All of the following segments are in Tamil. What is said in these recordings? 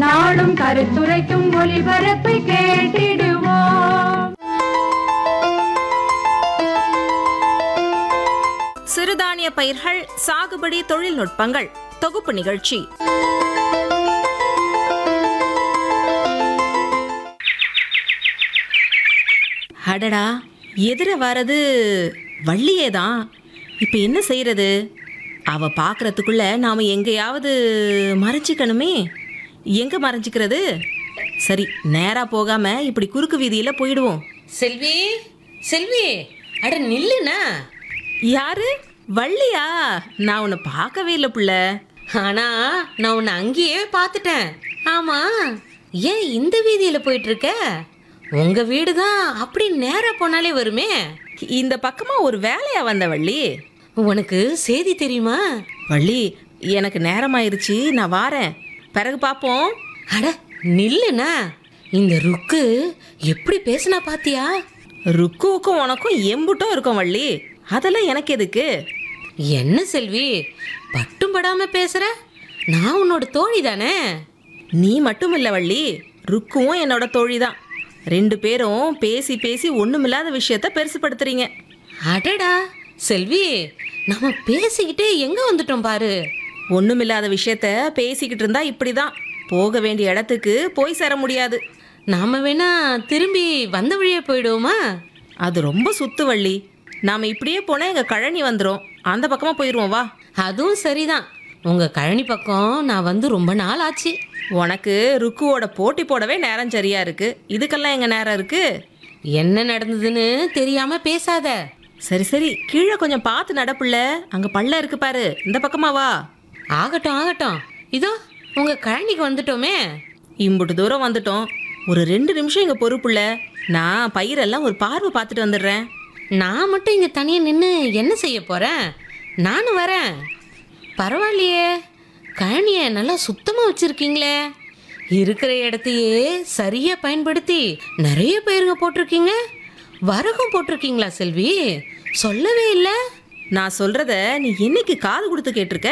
நாளும் கருத்துரைக்கும் ஒளிபரப்பை கேட்டிடுவோம் சிறுதானிய பயிர்கள் சாகுபடி தொழில்நுட்பங்கள் தொகுப்பு நிகழ்ச்சி அடடா எதிர வரது வள்ளியே தான் இப்போ என்ன செய்யறது அவ பார்க்கறதுக்குள்ள நாம எங்கேயாவது மறைச்சிக்கணுமே எங்க மறைஞ்சிக்கிறது சரி நேரா போகாம இப்படி குறுக்கு வீதியில போயிடுவோம் செல்வி செல்வி அட நில்லுண்ணா யாரு வள்ளியா நான் உன்னை பார்க்கவே இல்லை புள்ள ஆனா நான் உன்னை அங்கேயே பார்த்துட்டேன் ஆமா ஏன் இந்த வீதியில போயிட்டு இருக்க உங்க வீடு தான் அப்படி நேரா போனாலே வருமே இந்த பக்கமா ஒரு வேலையா வந்த வள்ளி உனக்கு செய்தி தெரியுமா வள்ளி எனக்கு நேரமாயிருச்சு நான் வாரேன் பிறகு பார்ப்போம் அட நில்லுண்ணா இந்த ருக்கு எப்படி பேசுனா பாத்தியா ருக்குவுக்கும் உனக்கும் எம்புட்டும் இருக்கும் வள்ளி அதெல்லாம் எனக்கு எதுக்கு என்ன செல்வி பட்டும் படாம பேசுற நான் உன்னோட தோழி தானே நீ மட்டும் இல்லை வள்ளி ருக்குவும் என்னோட தோழி தான் ரெண்டு பேரும் பேசி பேசி ஒண்ணுமில்லாத விஷயத்த பெருசுப்படுத்துறீங்க அடடா செல்வி நம்ம பேசிக்கிட்டே எங்க வந்துட்டோம் பாரு ஒண்ணுமில்லாத விஷயத்த பேசிக்கிட்டு இருந்தா இப்படிதான் போக வேண்டிய இடத்துக்கு போய் சேர முடியாது நாம வேணா திரும்பி வந்த வழியே போயிடுவோமா அது ரொம்ப சுத்து வள்ளி நாம இப்படியே போனா எங்க கழனி வந்துடும் அந்த பக்கமா போயிடுவோம் வா அதுவும் சரிதான் உங்க கழனி பக்கம் நான் வந்து ரொம்ப நாள் ஆச்சு உனக்கு ருக்குவோட போட்டி போடவே நேரம் சரியா இருக்கு இதுக்கெல்லாம் எங்க நேரம் இருக்கு என்ன நடந்ததுன்னு தெரியாம பேசாத சரி சரி கீழே கொஞ்சம் பார்த்து நடப்புல அங்க பள்ளம் இருக்கு பாரு இந்த பக்கமா வா ஆகட்டும் ஆகட்டும் இதோ உங்க கழனிக்கு வந்துட்டோமே இம்புட்டு தூரம் வந்துட்டோம் ஒரு ரெண்டு நிமிஷம் இங்க பொறுப்புல நான் பயிரெல்லாம் ஒரு பார்வை பார்த்துட்டு வந்துடுறேன் நான் மட்டும் இங்க தனியா நின்று என்ன செய்ய போறேன் நானும் வரேன் பரவாயில்லையே கழனிய நல்லா சுத்தமா வச்சிருக்கீங்களே இருக்கிற இடத்தையே சரியா பயன்படுத்தி நிறைய பயிருங்க போட்டிருக்கீங்க வரகும் போட்டிருக்கீங்களா செல்வி சொல்லவே இல்லை நான் சொல்றத நீ என்னைக்கு காது கொடுத்து கேட்டிருக்க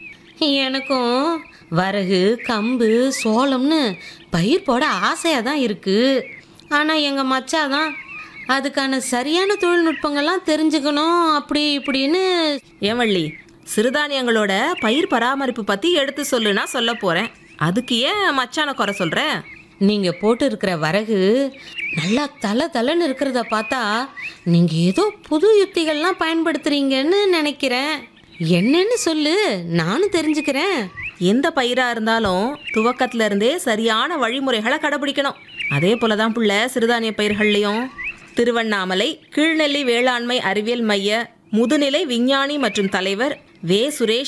எனக்கும் வரகு கம்பு சோளம்னு பயிர் போட ஆசையாக தான் இருக்குது ஆனால் எங்கள் மச்சாதான் அதுக்கான சரியான தொழில்நுட்பங்கள்லாம் தெரிஞ்சுக்கணும் அப்படி இப்படின்னு ஏன் வள்ளி சிறுதானியங்களோட பயிர் பராமரிப்பு பத்தி எடுத்து சொல்லுனா சொல்ல போறேன் அதுக்கு ஏன் மச்சான குறை சொல்ற நீங்கள் போட்டு இருக்கிற வரகு நல்லா தலை தலைன்னு இருக்கிறத பார்த்தா நீங்கள் ஏதோ புது யுக்திகள்லாம் பயன்படுத்துறீங்கன்னு நினைக்கிறேன் என்னன்னு சொல்லு நானும் தெரிஞ்சுக்கிறேன் எந்த பயிரா இருந்தாலும் துவக்கத்துல இருந்தே சரியான வழிமுறைகளை கடைபிடிக்கணும் அதே போலதான் புள்ள சிறுதானிய பயிர்கள்லையும் திருவண்ணாமலை கீழ்நெல்லி வேளாண்மை அறிவியல் மைய முதுநிலை விஞ்ஞானி மற்றும் தலைவர் வே சுரேஷ்